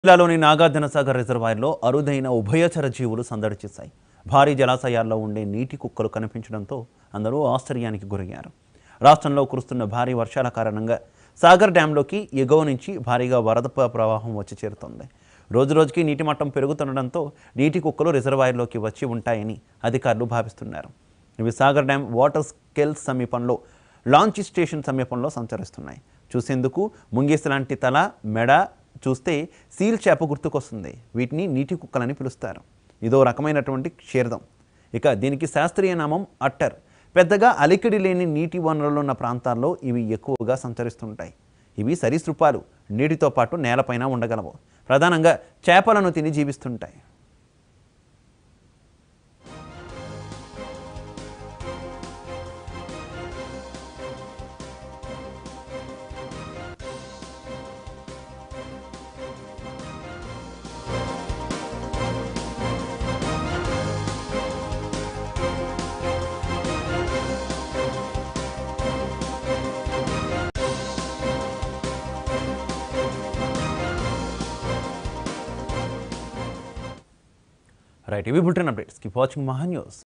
జిల్లాలోని నాగార్జున సాగర్ రిజర్వాయర్లో అరుదైన ఉభయచర జీవులు సందడి చేశాయి భారీ జలాశయాల్లో ఉండే నీటి కుక్కలు కనిపించడంతో అందరూ ఆశ్చర్యానికి గురయ్యారు రాష్ట్రంలో కురుస్తున్న భారీ వర్షాల కారణంగా సాగర్ డ్యాంలోకి ఎగువ నుంచి భారీగా వరద ప్ర- ప్రవాహం వచ్చి చేరుతోంది రోజురోజుకి నీటి మట్టం పెరుగుతుండడంతో నీటి కుక్కలు రిజర్వాయర్లోకి వచ్చి ఉంటాయని అధికారులు భావిస్తున్నారు ఇవి సాగర్ డ్యాం వాటర్ స్కెల్ సమీపంలో లాంచ్ స్టేషన్ సమీపంలో సంచరిస్తున్నాయి చూసేందుకు ముంగేసి లాంటి తల మెడ చూస్తే సీల్ చేప గుర్తుకొస్తుంది వీటిని నీటి కుక్కలని పిలుస్తారు ఇదో రకమైనటువంటి క్షీరదం ఇక దీనికి శాస్త్రీయ నామం అట్టర్ పెద్దగా అలికిడి లేని నీటి వనరులు ఉన్న ప్రాంతాల్లో ఇవి ఎక్కువగా సంచరిస్తుంటాయి ఇవి సరీసృపాలు నీటితో పాటు నేలపైన ఉండగలవు ప్రధానంగా చేపలను తిని జీవిస్తుంటాయి రైట్ ఇవి bulletin updates keep watching Maha news